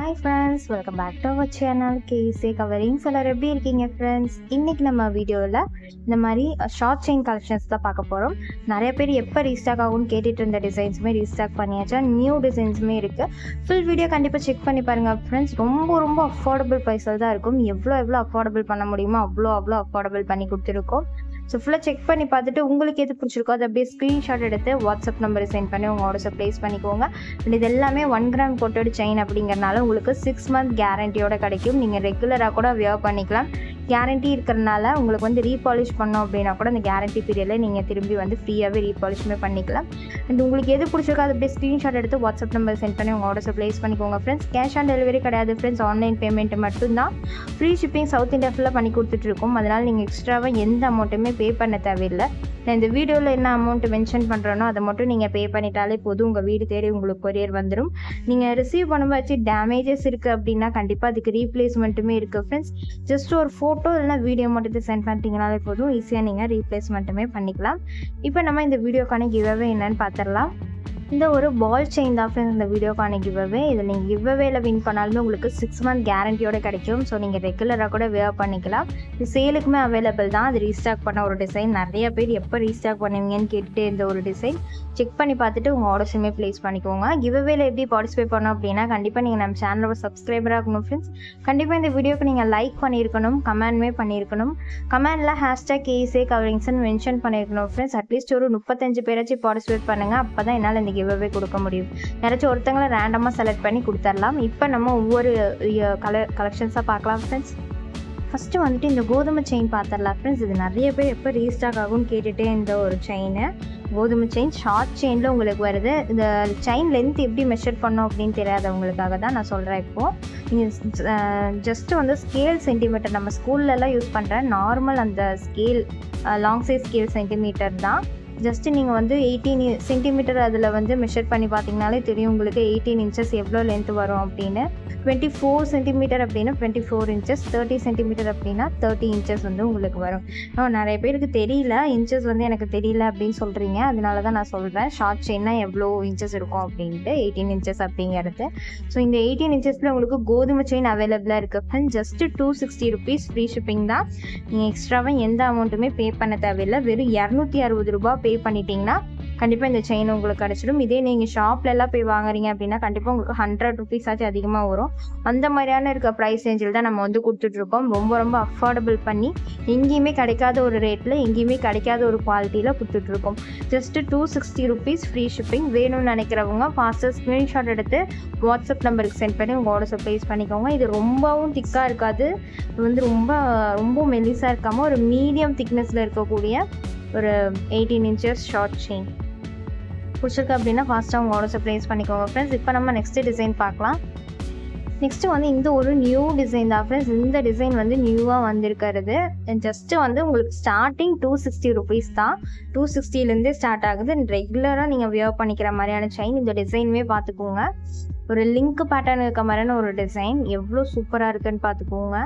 hi friends welcome back to our channel கேசே coverings எல்லாரும் எப்படி இருக்கீங்க ஃப்ரெண்ட்ஸ் இன்றைக்கி நம்ம வீடியோவில் இந்த மாதிரி ஷார்ட் செயின் கலெக்ஷன்ஸ் தான் பார்க்க போகிறோம் நிறைய பேர் எப்போ ரீஸ்டாக் ஆகும்னு கேட்டுட்டு இருந்த டிசைன்ஸுமே ரீஸ்டாக் பண்ணியாச்சா நியூ டிசைன்ஸுமே இருக்குது ஃபுல் வீடியோ கண்டிப்பாக செக் பண்ணி பாருங்கள் ஃப்ரெண்ட்ஸ் ரொம்ப ரொம்ப அஃபோர்டபுள் ப்ரைஸில் தான் இருக்கும் எவ்வளோ எவ்வளோ அஃபோர்டபுள் பண்ண முடியுமோ அவ்வளோ அவ்வளோ அஃபோர்டபுள் பண்ணி கொடுத்துருக்கோம் ஸோ ஃபுல்லாக செக் பண்ணி பார்த்துட்டு உங்களுக்கு எது பிடிச்சிருக்கோ அதை அப்படியே ஸ்க்ரீன்ஷாட் எடுத்து வாட்ஸ்அப் நம்பரை சென்ட் பண்ணி உங்கள் ஆர்டர்ஸை ப்ளேஸ் பண்ணிக்கோங்க அண்ட் இது எல்லாமே ஒன் கிராம் கோட்டட் செயின் அப்படிங்கறனால உங்களுக்கு சிக்ஸ் மந்த் கேரண்டியோட கிடைக்கும் நீங்கள் ரெகுலராக கூட வியர் பண்ணிக்கலாம் கேரண்டி இருக்கிறனால உங்களுக்கு வந்து ரீபாலிஷ் பண்ணோம் அப்படின்னா கூட அந்த கேரண்டி பீரியடில் நீங்கள் திரும்பி வந்து ஃப்ரீயாகவே ரீபாலிஷ்மே பண்ணிக்கலாம் அண்ட் உங்களுக்கு எது பிடிச்சிருக்கோ அதை அப்படியே ஸ்க்ரீன்ஷாட் எடுத்து வாட்ஸ்அப் நம்பர் சென்ட் பண்ணி உங்கள் ஆர்டர்ஸை ப்ளேஸ் பண்ணிக்கோங்க ஃப்ரெண்ட்ஸ் கேஷ் ஆன் டெலிவரி கிடையாது ஃப்ரெண்ட்ஸ் ஆன்லைன் பேமெண்ட் மட்டும்தான் ஃப்ரீ ஷிப்பிங் சவுத் இந்தியா ஃபுல்லாக பண்ணி கொடுத்துட்ருக்கோம் அதனால் நீங்கள் எக்ஸ்ட்ராவாக எந்த அமௌண்ட்டுமே பே பண்ண தேவையில்லை நான் இந்த வீடியோவில் என்ன அமௌண்ட் மென்ஷன் பண்ணுறேனோ அதை மட்டும் நீங்கள் பே பண்ணிட்டாலே போதும் உங்கள் வீடு தேடி உங்களுக்கு கொரியர் வந்துடும் நீங்கள் ரிசீவ் பண்ணும்போது டேமேஜஸ் இருக்குது அப்படின்னா கண்டிப்பாக அதுக்கு ரீப்ளேஸ்மெண்ட்டுமே இருக்குது ஃப்ரெண்ட்ஸ் ஜஸ்ட் ஒரு ஃபோட்டோ இல்லைனா வீடியோ மட்டும் சென்ட் பண்ணிட்டீங்கனாலே போதும் ஈஸியாக நீங்கள் ரீப்ளேஸ்மெண்ட்டுமே பண்ணிக்கலாம் இப்போ நம்ம இந்த வீடியோக்கான கிவ்அவே என்னன்னு பார்த்துடலாம் இந்த ஒரு பால் செயின் தான் ஃப்ரெண்ட்ஸ் இந்த வீடியோக்கான கிவ்அவே இதில் நீங்கள் கிவ்அவேல வின் பண்ணாலுமே உங்களுக்கு சிக்ஸ் மந்த் கேரண்டியோட கிடைக்கும் ஸோ நீங்கள் ரெகுலராக கூட வேர் பண்ணிக்கலாம் இது சேலுக்குமே அவைலபிள் தான் அது ரீஸ்டாக் பண்ண ஒரு டிசைன் நிறைய பேர் எப்போ ரீஸ்டாக் பண்ணுவீங்கன்னு கேட்டுட்டு இந்த ஒரு டிசைன் செக் பண்ணி பார்த்துட்டு உங்கள் ஆர்டர்ஸுமே ப்ளேஸ் பண்ணிக்கோங்க கிவ்அவேல எப்படி பார்ட்டிசிபேட் பண்ணோம் அப்படின்னா கண்டிப்பாக நீங்கள் நம்ம சேனலோட சப்ஸ்கிரைபராக இருக்கணும் ஃப்ரெண்ட்ஸ் கண்டிப்பாக இந்த வீடியோக்கு நீங்கள் லைக் பண்ணியிருக்கணும் கமெண்ட்மே பண்ணியிருக்கணும் கமெண்டில் ஹேஷ்டாக் கேஸே கவரிங்ஸ்னு மென்ஷன் பண்ணியிருக்கணும் ஃப்ரெண்ட்ஸ் அட்லீஸ்ட் ஒரு முப்பத்தஞ்சு பேராச்சும் பார்ட்டிசிபேட் பண்ணுங்கள் அப்போ தான் என்னால் இந்த கிவ்அவே கொடுக்க முடியும் யாராச்சும் ஒருத்தங்களை ரேண்டமாக செலக்ட் பண்ணி கொடுத்துடலாம் இப்போ நம்ம ஒவ்வொரு கலர் கலெக்ஷன்ஸாக பார்க்கலாம் ஃப்ரெண்ட்ஸ் ஃபஸ்ட்டு வந்துட்டு இந்த கோதுமை செயின் பார்த்துடலாம் ஃப்ரெண்ட்ஸ் இது நிறைய பேர் எப்போ ரீஸ்டாக் ஆகும்னு கேட்டுகிட்டே இந்த ஒரு செயின் கோதுமை செயின் ஷார்ட் செயினில் உங்களுக்கு வருது இந்த செயின் லென்த் எப்படி மெஷர் பண்ணோம் அப்படின்னு தெரியாதவங்களுக்காக தான் நான் சொல்கிறேன் இப்போது நீங்கள் ஜஸ்ட்டு வந்து ஸ்கேல் சென்டிமீட்டர் நம்ம ஸ்கூல்லலாம் யூஸ் பண்ணுற நார்மல் அந்த scale long size scale centimetre தான் ஜஸ்ட்டு நீங்கள் வந்து எயிட்டீன் சென்டிமீட்டர் அதில் வந்து மெஷர் பண்ணி பார்த்தீங்கனாலே தெரியும் உங்களுக்கு எயிட்டீன் இன்ச்சஸ் எவ்வளோ லென்த் வரும் அப்படின்னு டுவெண்ட்டி ஃபோர் சென்டிமீட்டர் அப்படின்னா twenty four inches thirty centimetre அப்படின்னா தேர்ட்டி இன்ச்சஸ் வந்து உங்களுக்கு வரும் நிறைய பேருக்கு தெரியல இன்ச்சஸ் வந்து எனக்கு தெரியல அப்படின்னு சொல்கிறீங்க அதனால தான் நான் சொல்கிறேன் ஷார்ட் செயின்னா எவ்வளோ இன்ச்சஸ் இருக்கும் அப்படின்ட்டு எயிட்டீன் இன்ச்சஸ் அப்படிங்கிறது ஸோ இந்த எயிட்டீன் இன்ச்சஸில் உங்களுக்கு கோதுமை செயின் அவைலபிளாக இருக்குது just two sixty rupees free shipping தான் நீங்கள் எக்ஸ்ட்ராவாக எந்த அமௌண்ட்டுமே பே பண்ண தேவையில்லை வெறும் இரநூத்தி அறுபது ரூபா பே பண்ணிட்டீங்கன்னா கண்டிப்பாக இந்த செயின் உங்களுக்கு கிடச்சிடும் இதே நீங்கள் ஷாப்லலாம் போய் வாங்குறீங்க அப்படின்னா கண்டிப்பாக உங்களுக்கு ஹண்ட்ரட் ருபீஸ் ஆச்சு அதிகமாக வரும் அந்த மாதிரியான இருக்க ப்ரைஸ் ரேஞ்சில் தான் நம்ம வந்து கொடுத்துட்ருக்கோம் ரொம்ப ரொம்ப அஃபோர்டபுள் பண்ணி எங்கேயுமே கிடைக்காத ஒரு ரேட்டில் எங்கேயுமே கிடைக்காத ஒரு குவாலிட்டியில் கொடுத்துட்ருக்கோம் just two sixty rupees free shipping வேணும்னு நினைக்கிறவங்க ஃபாஸ்ட்டாக ஸ்க்ரீன்ஷாட் எடுத்து வாட்ஸ்அப் நம்பருக்கு சென்ட் பண்ணி உங்கள் ஆர்டர்ஸை ப்ளேஸ் பண்ணிக்கோங்க இது ரொம்பவும் திக்காக இருக்காது இது வந்து ரொம்ப ரொம்ப மெலிசாக இருக்காமல் ஒரு மீடியம் திக்னஸில் இருக்கக்கூடிய ஒரு எயிட்டீன் இன்ச்சஸ் ஷார்ட் செயின் பிடிச்சிருக்கு அப்படின்னா ஃபாஸ்ட்டாக உங்கள் ஆர்டர்ஸை ப்ளேஸ் பண்ணிக்கோங்க ஃப்ரெண்ட்ஸ் இப்போ நம்ம நெக்ஸ்ட் டிசைன் பார்க்கலாம் நெக்ஸ்ட்டு வந்து இந்த ஒரு நியூ டிசைன் தான் ஃப்ரெண்ட்ஸ் இந்த டிசைன் வந்து நியூவாக வந்திருக்கிறது ஜஸ்ட்டு வந்து உங்களுக்கு ஸ்டார்டிங் டூ சிக்ஸ்டி ருபீஸ் தான் டூ சிக்ஸ்டிலேருந்தே ஸ்டார்ட் ஆகுது ரெகுலராக நீங்கள் வியர் பண்ணிக்கிற மாதிரியான செயின் இந்த டிசைனுமே பார்த்துக்கோங்க ஒரு லிங்க் பேட்டர்ன் இருக்க மாதிரியான ஒரு டிசைன் எவ்வளோ சூப்பராக இருக்குன்னு பார்த்துக்கோங்க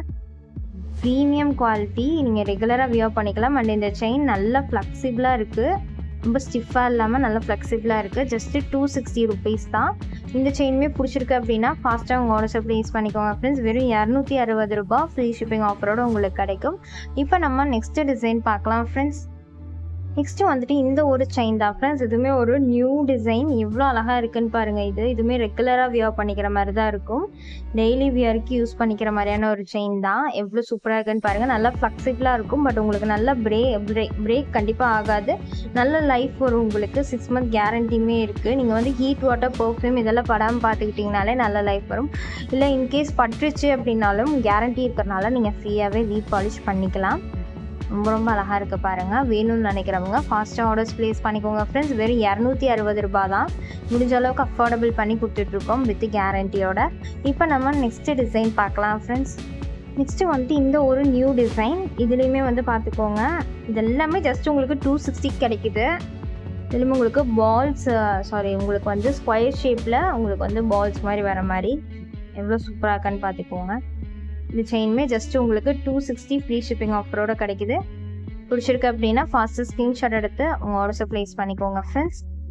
ப்ரீமியம் குவாலிட்டி நீங்கள் ரெகுலராக வியர் பண்ணிக்கலாம் அண்ட் இந்த செயின் நல்லா ஃப்ளெக்சிபிளாக இருக்குது ரொம்ப ஸ்டிஃபாக இல்லாமல் நல்லா ஃப்ளெக்சிபிளாக இருக்குது ஜஸ்ட்டு டூ சிக்ஸ்டி ருபீஸ் தான் இந்த செயினுமே பிடிச்சிருக்கு அப்படின்னா ஃபாஸ்ட்டாக உங்கள் ஆர்டர்ஸை ப்ளேஸ் பண்ணிக்கோங்க ஃப்ரெண்ட்ஸ் வெறும் இரநூத்தி அறுபது ரூபா ஃப்ரீ ஷிப்பிங் ஆஃபரோடு உங்களுக்கு கிடைக்கும் இப்போ நம்ம நெக்ஸ்ட்டு டிசைன் பார்க்கலாம் ஃப்ரெண்ட்ஸ் நெக்ஸ்ட்டு வந்துட்டு இந்த ஒரு செயின் தான் ஃப்ரெண்ட்ஸ் இதுவுமே ஒரு நியூ டிசைன் எவ்வளோ அழகாக இருக்குன்னு பாருங்கள் இது இதுவுமே ரெகுலராக வியர் பண்ணிக்கிற மாதிரி தான் இருக்கும் டெய்லி வியருக்கு யூஸ் பண்ணிக்கிற மாதிரியான ஒரு செயின் தான் எவ்வளோ சூப்பராக இருக்குன்னு பாருங்கள் நல்லா ஃப்ளெக்சிபிளாக இருக்கும் பட் உங்களுக்கு நல்ல பிரே பிரேக் பிரேக் கண்டிப்பாக ஆகாது நல்ல லைஃப் வரும் உங்களுக்கு சிக்ஸ் மந்த் கேரண்டியுமே இருக்குது நீங்கள் வந்து ஹீட் வாட்டர் பர்ஃப்யூம் இதெல்லாம் படாமல் பார்த்துக்கிட்டிங்கனாலே நல்ல லைஃப் வரும் இல்லை இன்கேஸ் பட்டுருச்சு அப்படின்னாலும் கேரண்டி இருக்கிறனால நீங்கள் ஃப்ரீயாகவே ரீபாலிஷ் பண்ணிக்கலாம் ரொம்ப ரொம்ப அழகாக இருக்குது பாருங்கள் வேணும்னு நினைக்கிறவங்க ஃபாஸ்ட்டாக ஆர்டர்ஸ் ப்ளேஸ் பண்ணிக்கோங்க ஃப்ரெண்ட்ஸ் வெறும் இரநூத்தி அறுபது ரூபா தான் முடிஞ்ச அளவுக்கு அஃபோர்டபுள் பண்ணி கொடுத்துட்ருக்கோம் வித் கேரண்டியோட இப்போ நம்ம நெக்ஸ்ட்டு டிசைன் பார்க்கலாம் ஃப்ரெண்ட்ஸ் நெக்ஸ்ட்டு வந்துட்டு இந்த ஒரு நியூ டிசைன் இதுலேயுமே வந்து பார்த்துக்கோங்க இது எல்லாமே ஜஸ்ட் உங்களுக்கு டூ சிக்ஸ்டி கிடைக்குது இதுலேயுமே உங்களுக்கு பால்ஸ் சாரி உங்களுக்கு வந்து ஸ்கொயர் ஷேப்பில் உங்களுக்கு வந்து பால்ஸ் மாதிரி வர மாதிரி எவ்வளோ சூப்பராக இருக்கான்னு பார்த்துக்கோங்க இந்த செயினுமே ஜஸ்ட் உங்களுக்கு டூ சிக்ஸ்டி ஃப்ரீ ஷிப்பிங் ஆஃபரோட கிடைக்குது பிடிச்சிருக்கு அப்படின்னா ஃபாஸ்ட்டு ஸ்க்ரீன்ஷாட் எடுத்து உங்கள் ஆர்டர்ஸை ப்ளேஸ் பண்ணிக்கோங்க ஃப்ரெண்ட்ஸ்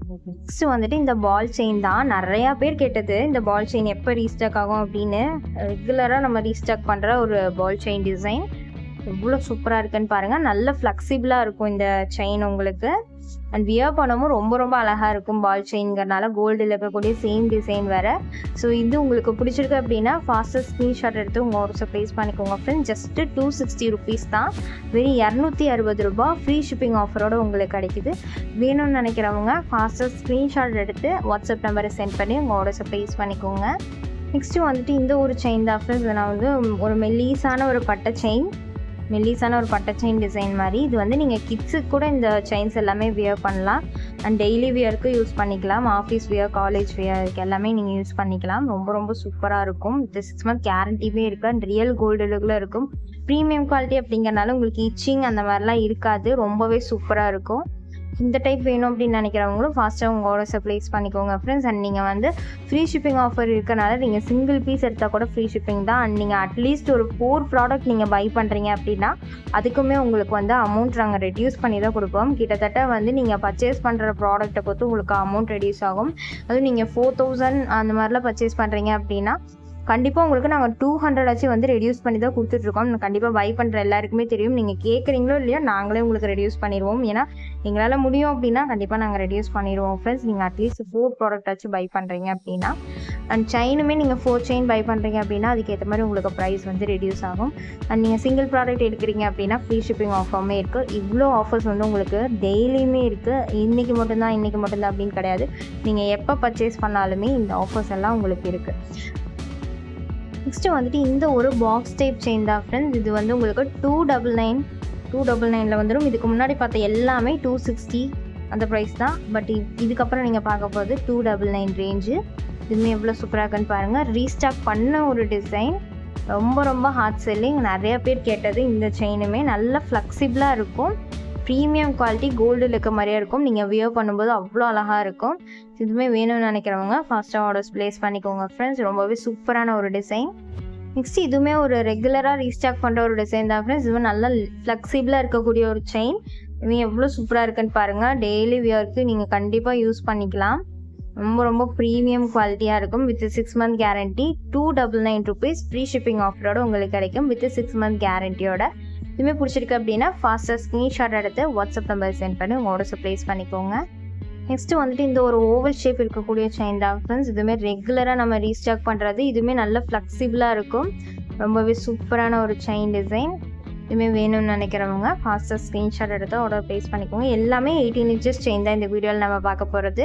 நெக்ஸ்ட் வந்துட்டு இந்த பால் செயின் தான் நிறையா பேர் கேட்டது இந்த பால் செயின் எப்போ ரீஸ்டாக் ஆகும் அப்படின்னு ரெகுலராக நம்ம ரீஸ்டாக் பண்ணுற ஒரு பால் செயின் டிசைன் எவ்வளோ சூப்பராக இருக்குன்னு பாருங்கள் நல்ல ஃப்ளெக்சிபிளாக இருக்கும் இந்த செயின் உங்களுக்கு அண்ட் வியர் பண்ணவும் ரொம்ப ரொம்ப அழகாக இருக்கும் பால் செயின்கிறனால கோல்டில் இருக்கக்கூடிய சேம் டிசைன் வேறு ஸோ இது உங்களுக்கு பிடிச்சிருக்கு அப்படின்னா ஃபாஸ்டஸ்ட் ஸ்க்ரீன்ஷாட் எடுத்து உங்கள் வாட்ஸ்அப் ப்ளேஸ் பண்ணிக்கோங்க friend just two sixty rupees தான் வெறும் இரநூத்தி அறுபது ரூபா ஃப்ரீ ஷிப்பிங் ஆஃபரோட உங்களுக்கு கிடைக்குது வேணும்னு நினைக்கிறவங்க ஃபாஸ்டஸ்ட் ஸ்க்ரீன்ஷாட் எடுத்து வாட்ஸ்அப் நம்பரை சென்ட் பண்ணி உங்கள் வாட்ஸ்அப் ப்ளேஸ் பண்ணிக்கோங்க நெக்ஸ்ட்டு வந்துட்டு இந்த ஒரு செயின் தான் ஃப்ரெண்ட்ஸ் நான் வந்து ஒரு மெல்லீஸான ஒரு பட்டை செயின் மெல்லிஸான ஒரு பட்டை செயின் டிசைன் மாதிரி இது வந்து நீங்கள் கிட்ஸுக்கு கூட இந்த செயின்ஸ் எல்லாமே வியர் பண்ணலாம் அண்ட் டெய்லி வியருக்கு யூஸ் பண்ணிக்கலாம் ஆஃபீஸ் வியர் காலேஜ் வியருக்கு எல்லாமே நீங்கள் யூஸ் பண்ணிக்கலாம் ரொம்ப ரொம்ப சூப்பராக இருக்கும் இது சிக்ஸ் மந்த் கேரண்டியுமே இருக்குது அண்ட் ரியல் கோல்டு லுக்கில் இருக்கும் ப்ரீமியம் குவாலிட்டி அப்படிங்கிறனால உங்களுக்கு இச்சிங் அந்த மாதிரிலாம் இருக்காது ரொம்பவே சூப்பராக இருக்கும் இந்த டைப் வேணும் அப்படின்னு நினைக்கிறவங்களும் ஃபாஸ்ட்டாக உங்கள் ஆர்டர்ஸை ப்ளேஸ் பண்ணிக்கோங்க ஃப்ரெண்ட்ஸ் அண்ட் நீங்கள் வந்து ஃப்ரீ ஷிப்பிங் ஆஃபர் இருக்கனால நீங்கள் சிங்கிள் பீஸ் எடுத்தால் கூட ஃப்ரீ ஷிப்பிங் தான் அண்ட் நீங்கள் அட்லீஸ்ட் ஒரு ஃபோர் ப்ராடக்ட் நீங்கள் பை பண்ணுறீங்க அப்படின்னா அதுக்குமே உங்களுக்கு வந்து அமௌண்ட் நாங்கள் ரெடியூஸ் பண்ணி தான் கொடுப்போம் கிட்டத்தட்ட வந்து நீங்கள் பர்ச்சேஸ் பண்ணுற ப்ராடக்ட்டை பொறுத்து உங்களுக்கு அமௌண்ட் ரெடியூஸ் ஆகும் அதுவும் நீங்கள் ஃபோர் தௌசண்ட் அந்த மாதிரிலாம் பர்ச்சேஸ் பண்ணுறீங்க அப்படின்னா கண்டிப்பாக உங்களுக்கு நாங்கள் டூ ஹண்ட்ரட் ஆச்சு வந்து ரெடியூஸ் பண்ணி தான் கொடுத்துட்ருக்கோம் கண்டிப்பாக பை பண்ணுற எல்லாருக்குமே தெரியும் நீங்கள் கேட்குறீங்களோ இல்லையோ நாங்களே உங்களுக்கு ரெடியூஸ் பண்ணிடுவோம் ஏன்னா எங்களால் முடியும் அப்படின்னா கண்டிப்பாக நாங்கள் ரெடியூஸ் பண்ணிடுவோம் ஃப்ரெண்ட்ஸ் நீங்கள் அட்லீஸ்ட் ஃபோர் ப்ராடக்ட் ஆச்சு பை பண்ணுறீங்க அப்படின்னா அண்ட் செயினுமே நீங்கள் ஃபோர் செயின் பை பண்ணுறீங்க அப்படின்னா அதுக்கேற்ற மாதிரி உங்களுக்கு ப்ரைஸ் வந்து ரெடியூஸ் ஆகும் அண்ட் நீங்கள் சிங்கிள் ப்ராடக்ட் எடுக்கிறீங்க அப்படின்னா ஃப்ரீ ஷிப்பிங் ஆஃபருமே இருக்குது இவ்வளோ ஆஃபர்ஸ் வந்து உங்களுக்கு டெய்லியுமே இருக்குது இன்றைக்கி மட்டும்தான் இன்றைக்கி மட்டும்தான் அப்படின்னு கிடையாது நீங்கள் எப்போ பர்ச்சேஸ் பண்ணாலுமே இந்த ஆஃபர்ஸ் எல்லாம் உங்களுக்கு இருக்குது நெக்ஸ்ட்டு வந்துட்டு இந்த ஒரு பாக்ஸ் டைப் செயின் தான் ஃப்ரெண்ட்ஸ் இது வந்து உங்களுக்கு two double nine two double நைனில் வந்துடும் இதுக்கு முன்னாடி பார்த்த எல்லாமே டூ சிக்ஸ்டி அந்த ப்ரைஸ் தான் பட் இதுக்கப்புறம் நீங்கள் பார்க்க போகிறது டூ டபுள் நைன் ரேஞ்சு இதுவுமே எவ்வளோ சூப்பராக இருக்குன்னு பாருங்கள் ரீஸ்டாக் பண்ண ஒரு டிசைன் ரொம்ப ரொம்ப ஹார்ட் செல்லிங் நிறைய பேர் கேட்டது இந்த செயினுமே நல்ல ஃப்ளெக்சிபிளாக இருக்கும் ப்ரீமியம் குவாலிட்டி கோல்டில் இருக்க மாதிரியே இருக்கும் நீங்கள் வியர் பண்ணும்போது அவ்வளோ அழகாக இருக்கும் இதுவுமே வேணும்னு நினைக்கிறவங்க ஃபாஸ்ட்டாக ஆர்டர்ஸ் ப்ளேஸ் பண்ணிக்கோங்க ஃப்ரெண்ட்ஸ் ரொம்பவே சூப்பரான ஒரு டிசைன் நெக்ஸ்ட் இதுவுமே ஒரு ரெகுலராக ரீஸ்டாக் பண்ணுற ஒரு டிசைன் தான் ஃப்ரெண்ட்ஸ் இதுவும் நல்லா ஃப்ளெக்சிபிளாக இருக்கக்கூடிய ஒரு செயின் இதுவும் எவ்வளோ சூப்பராக இருக்குன்னு பாருங்கள் டெய்லி வியர்க்கு நீங்கள் கண்டிப்பாக யூஸ் பண்ணிக்கலாம் ரொம்ப ரொம்ப ப்ரீமியம் குவாலிட்டியாக இருக்கும் with six month guarantee two double nine rupees free shipping ஆஃபரோட உங்களுக்கு கிடைக்கும் வித் சிக்ஸ் மந்த் கேரண்டியோட இதுவுமே பிடிச்சிருக்கு அப்படின்னா ஃபாஸ்ட்டாக ஸ்க்ரீன்ஷாட் எடுத்து வாட்ஸ்அப் நம்பர் சென்ட் பண்ணி உங்கள் ஆர்டர்ஸை ப்ளேஸ் பண்ணிக்கோங்க நெக்ஸ்ட்டு வந்துட்டு இந்த ஒரு ஓவல் ஷேப் இருக்கக்கூடிய செயின் தான் ஃப்ரெண்ட்ஸ் இதுவுமே ரெகுலராக நம்ம ரீஸ்டாக் பண்ணுறது இதுவுமே நல்ல ஃப்ளெக்சிபிளாக இருக்கும் ரொம்பவே சூப்பரான ஒரு செயின் டிசைன் இதுவுமே வேணும்னு நினைக்கிறவங்க ஃபாஸ்ட்டாக ஸ்க்ரீன்ஷாட் எடுத்து ஆர்டர் ப்ளேஸ் பண்ணிக்கோங்க எல்லாமே எயிட்டீன் இன்ச்சஸ் செயின் தான் இந்த வீடியோவில் நம்ம பார்க்க போகிறது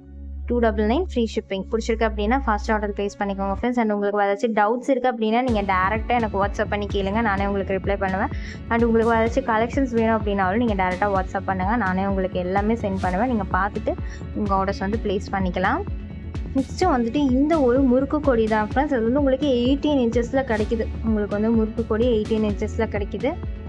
two double nine free shipping பிடிச்சிருக்கு அப்படின்னா ஃபாஸ்ட் ஆர்டர் ப்ளேஸ் பண்ணிக்கோங்க ஃப்ரெண்ட்ஸ் அண்ட் உங்களுக்கு ஏதாச்சும் டவுட்ஸ் இருக்குது அப்படின்னா நீங்கள் டேரெக்டாக எனக்கு வாட்ஸ்அப் பண்ணி கேளுங்க நானே உங்களுக்கு ரிப்ளை பண்ணுவேன் அண்ட் உங்களுக்கு ஏதாச்சும் கலெக்ஷன்ஸ் வேணும் அப்படின்னாலும் நீங்கள் டேரெக்டாக வாட்ஸ்அப் பண்ணுங்கள் நானே உங்களுக்கு எல்லாமே சென்ட் பண்ணுவேன் நீங்கள் பார்த்துட்டு உங்கள் ஆர்டர்ஸ் வந்து ப்ளேஸ் பண்ணிக்கலாம் நெக்ஸ்ட்டு வந்துட்டு இந்த ஒரு முறுக்கு கொடி தான் ஃப்ரெண்ட்ஸ் அது வந்து உங்களுக்கு எயிட்டீன் இன்ச்சஸில் கிடைக்குது உங்களுக்கு வந்து முறுக்கு கொடி எயிட்டீன் இன்ச்சஸில் கிடைக்குது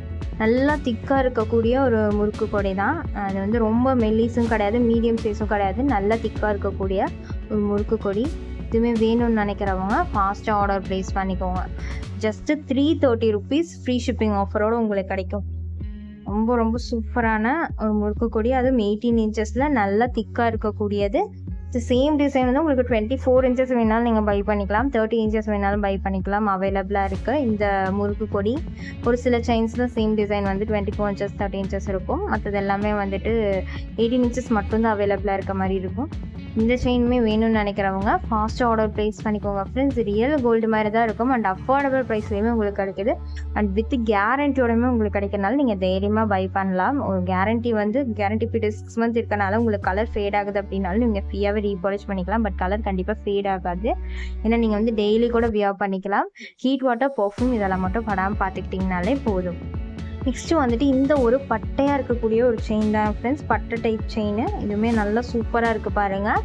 நல்லா திக்காக இருக்கக்கூடிய ஒரு முறுக்கு கொடி தான் அது வந்து ரொம்ப மெல்லிஸும் கிடையாது மீடியம் சைஸும் கிடையாது நல்லா திக்காக இருக்கக்கூடிய ஒரு முறுக்கு கொடி இதுவுமே வேணும்னு நினைக்கிறவங்க ஃபாஸ்ட்டாக ஆர்டர் ப்ளேஸ் பண்ணிக்கோங்க just three thirty rupees free shipping ஆஃபரோடு உங்களுக்கு கிடைக்கும் ரொம்ப ரொம்ப சூப்பரான ஒரு முறுக்கு கொடி அதுவும் எயிட்டீன் இன்ச்சஸில் நல்லா திக்காக இருக்கக்கூடியது சேம் டிசைன் வந்து உங்களுக்கு டுவெண்ட்டி ஃபோர் இன்ச்சஸ் வேணாலும் நீங்கள் பை பண்ணிக்கலாம் தேர்ட்டி இன்ச்சஸ் வேணாலும் பை பண்ணிக்கலாம் அவைலபிளாக இருக்குது இந்த முறுக்கு கொடி ஒரு சில செயின்ஸில் சேம் டிசைன் வந்து twenty four inches thirty inches இருக்கும் மற்றது எல்லாமே வந்துட்டு எயிட்டீன் இன்ச்சஸ் மட்டும்தான் அவைலபிளாக இருக்க மாதிரி இருக்கும் இந்த செயினுமே வேணும்னு நினைக்கிறவங்க ஃபாஸ்ட்டாக ஆர்டர் ப்ளேஸ் பண்ணிக்கோங்க ஃப்ரெண்ட்ஸ் ரியல் கோல்டு மாதிரி தான் இருக்கும் அண்ட் அஃபோர்டபுள் ப்ரைஸ்லேயுமே உங்களுக்கு கிடைக்குது அண்ட் வித் கேரண்டியோடமே உங்களுக்கு கிடைக்கிறனால நீங்கள் தைரியமாக பை பண்ணலாம் ஒரு கேரண்டி வந்து கேரண்டி பீரியட் சிக்ஸ் மந்த் இருக்கனால உங்களுக்கு கலர் ஃபேட் ஆகுது அப்படின்னாலும் நீங்கள் ஃப்ரீயாகவே ரீபாலிஷ் பண்ணிக்கலாம் பட் கலர் கண்டிப்பாக ஃபேட் ஆகாது ஏன்னா நீங்கள் வந்து டெய்லி கூட வியர் பண்ணிக்கலாம் ஹீட் வாட்டர் பர்ஃப்யூம் இதெல்லாம் மட்டும் படாமல் பார்த்துக்கிட்டிங்கனாலே போதும் நெக்ஸ்ட்டு வந்துட்டு இந்த ஒரு பட்டையாக இருக்கக்கூடிய ஒரு செயின் தான் ஃப்ரெண்ட்ஸ் பட்டை டைப் செயின் இதுவுமே நல்லா சூப்பராக இருக்குது பாருங்கள்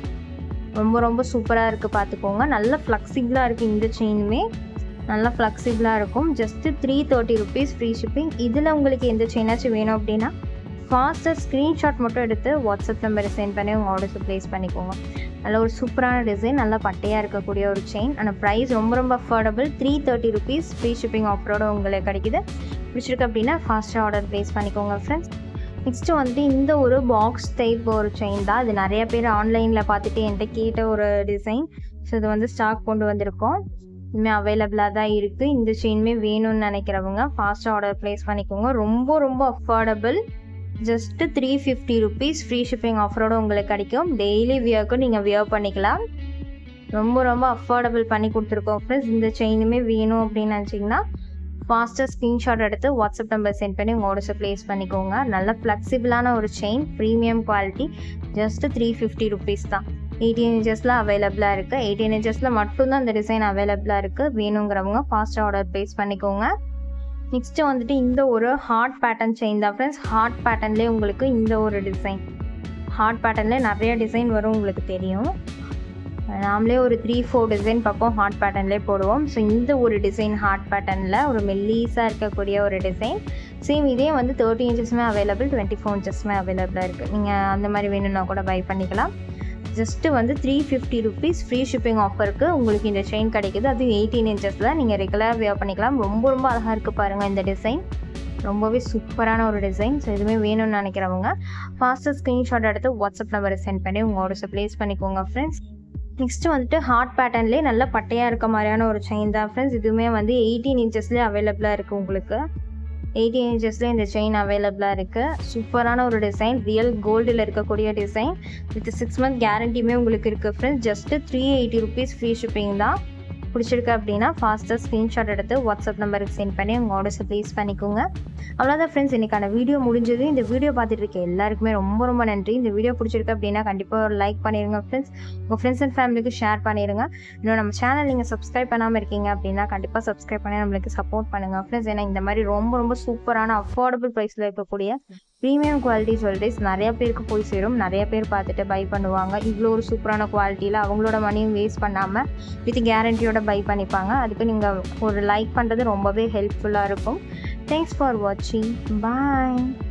ரொம்ப ரொம்ப சூப்பராக இருக்குது பார்த்துக்கோங்க நல்லா ஃப்ளெக்சிபிளாக இருக்குது இந்த செயினுமே நல்லா ஃப்ளெக்சிபிளாக இருக்கும் just three thirty rupees free shipping இதில் உங்களுக்கு எந்த செயினாச்சும் வேணும் அப்படின்னா ஃபாஸ்ட்டாக ஸ்க்ரீன்ஷாட் மட்டும் எடுத்து வாட்ஸ்அப் நம்பரை சென்ட் பண்ணி உங்கள் ஆர்டர்ஸை ப்ளேஸ் பண்ணிக்கோங்க நல்ல ஒரு சூப்பரான டிசைன் நல்லா பட்டையாக இருக்கக்கூடிய ஒரு செயின் ஆனால் ப்ரைஸ் ரொம்ப ரொம்ப affordable three thirty rupees free shipping ஆஃபரோட உங்களுக்கு கிடைக்குது பிடிச்சிருக்கு அப்படின்னா ஃபாஸ்ட்டாக ஆர்டர் ப்ளேஸ் பண்ணிக்கோங்க ஃப்ரெண்ட்ஸ் நெக்ஸ்ட்டு வந்துட்டு இந்த ஒரு பாக்ஸ் டைப் ஒரு செயின் தான் இது நிறைய பேர் ஆன்லைனில் பார்த்துட்டு என்கிட்ட கேட்ட ஒரு டிசைன் ஸோ இது வந்து ஸ்டாக் கொண்டு வந்திருக்கோம் இனிமேல் அவைலபிளாக தான் இருக்குது இந்த செயினுமே வேணும்னு நினைக்கிறவங்க ஃபாஸ்ட்டாக ஆர்டர் ப்ளேஸ் பண்ணிக்கோங்க ரொம்ப ரொம்ப affordable just three fifty rupees free shipping ஆஃபரோடு உங்களுக்கு கிடைக்கும் டெய்லி வியர்க்கும் நீங்கள் வியர் பண்ணிக்கலாம் ரொம்ப ரொம்ப அஃபோர்டபுள் பண்ணி கொடுத்துருக்கோம் ஃப்ரெண்ட்ஸ் இந்த செயினுமே வேணும் அப்படின்னு நினச்சிங்கன்னா ஃபாஸ்ட்டாக ஸ்க்ரீன்ஷாட் எடுத்து வாட்ஸ்அப் நம்பர் சென்ட் பண்ணி உங்கள் ஆர்டர்ஸை ப்ளேஸ் பண்ணிக்கோங்க நல்ல ஃப்ளெக்சிபிளான ஒரு chain premium quality just three fifty rupees தான் எயிட்டீன் இன்ச்சஸில் அவைலபிளாக இருக்குது எயிட்டீன் இன்ச்சஸில் மட்டும்தான் இந்த டிசைன் அவைலபிளாக இருக்குது வேணுங்கிறவங்க ஃபாஸ்ட்டாக ஆர்டர் ப்ளேஸ் பண்ணிக்கோங்க நெக்ஸ்ட்டு வந்துட்டு இந்த ஒரு ஹார்ட் பேட்டர்ன் செயின் தான் ஃப்ரெண்ட்ஸ் ஹார்ட் பேட்டர்ன்லேயே உங்களுக்கு இந்த ஒரு டிசைன் ஹார்ட் பேட்டர்ன்லேயே நிறைய டிசைன் வரும் உங்களுக்கு தெரியும் நாமளே ஒரு த்ரீ ஃபோர் டிசைன் பக்கம் ஹார்ட் பேட்டர்ன்லேயே போடுவோம் ஸோ இந்த ஒரு டிசைன் ஹார்ட் பேட்டர்னில் ஒரு மெல்லீஸாக இருக்கக்கூடிய ஒரு டிசைன் சேம் இதே வந்து தேர்ட்டி இன்ச்சஸுமே அவைலபிள் டுவெண்ட்டி ஃபோர் இன்ச்சஸுமே அவைலபிளாக இருக்குது நீங்கள் அந்த மாதிரி வேணும்னா கூட பை பண்ணிக்கலாம் ஜஸ்ட்டு வந்து three fifty rupees free shipping ஆஃபருக்கு உங்களுக்கு இந்த செயின் கிடைக்குது அது எயிட்டீன் இன்ச்சஸில் நீங்கள் ரெகுலராக வியர் பண்ணிக்கலாம் ரொம்ப ரொம்ப அழகாக இருக்குது பாருங்கள் இந்த டிசைன் ரொம்பவே சூப்பரான ஒரு டிசைன் ஸோ இதுவுமே வேணும்னு நினைக்கிறவங்க ஃபாஸ்ட்டாக ஸ்க்ரீன்ஷாட் எடுத்து வாட்ஸ்அப் நம்பரை சென்ட் பண்ணி உங்கள் ஆர்டர்ஸை ப்ளேஸ் பண்ணிக்கோங்க ஃப்ரெண்ட்ஸ் நெக்ஸ்ட்டு வந்துட்டு ஹார்ட் பேட்டர்ன்லேயே நல்ல பட்டையாக இருக்க மாதிரியான ஒரு செயின் தான் ஃப்ரெண்ட்ஸ் இதுவுமே வந்து எயிட்டீன் இன்ச்சஸ்லேயே அவைலபிளாக இருக்குது உங்களுக்கு எயிட்டீன் இன்ச்சஸ்லேயே இந்த செயின் அவைலபிளாக இருக்குது சூப்பரான ஒரு டிசைன் ரியல் கோல்டில் இருக்கக்கூடிய டிசைன் வித் சிக்ஸ் மந்த் கேரண்டியுமே உங்களுக்கு இருக்குது friends just three eighty rupees free shipping தான் பிடிச்சிருக்கு அப்படின்னா ஃபாஸ்ட்டாக ஸ்க்ரீன்ஷாட் எடுத்து வாட்ஸ்அப் நம்பருக்கு சென்ட் பண்ணி உங்கள் ஆர்டர்ஸை ப்ளேஸ் பண்ணிக்கோங்க அவ்வளோதான் ஃப்ரெண்ட்ஸ் இன்றைக்கான வீடியோ முடிஞ்சது இந்த வீடியோ பார்த்துட்டு இருக்க எல்லாருக்குமே ரொம்ப ரொம்ப நன்றி இந்த வீடியோ பிடிச்சிருக்கு அப்படின்னா கண்டிப்பாக ஒரு லைக் பண்ணிடுங்க ஃப்ரெண்ட்ஸ் உங்கள் ஃப்ரெண்ட்ஸ் அண்ட் ஃபேமிலிக்கு ஷேர் பண்ணிடுங்க இன்னும் நம்ம சேனல் நீங்கள் சப்ஸ்கிரைப் பண்ணாமல் இருக்கீங்க அப்படின்னா கண்டிப்பாக சப்ஸ்கிரைப் பண்ணி நம்மளுக்கு சப்போர்ட் பண்ணுங்கள் ஃப்ரெண்ட்ஸ் ஏன்னா இந்த மாதிரி ரொம்ப ரொம்ப சூப்பரான அஃபோர்டபுள் ப்ரைஸில் இருக்கக்கூடிய ப்ரீமியம் குவாலிட்டி ஜுவல்லரிஸ் நிறைய பேருக்கு போய் சேரும் நிறைய பேர் பார்த்துட்டு பை பண்ணுவாங்க இவ்வளோ ஒரு சூப்பரான குவாலிட்டியில் அவங்களோட மணியும் வேஸ்ட் பண்ணாமல் வித் கேரண்டியோட பை பண்ணிப்பாங்க அதுக்கு நீங்கள் ஒரு லைக் பண்ணுறது ரொம்பவே ஹெல்ப்ஃபுல்லாக இருக்கும் தேங்க்ஸ் ஃபார் வாட்சிங் பாய்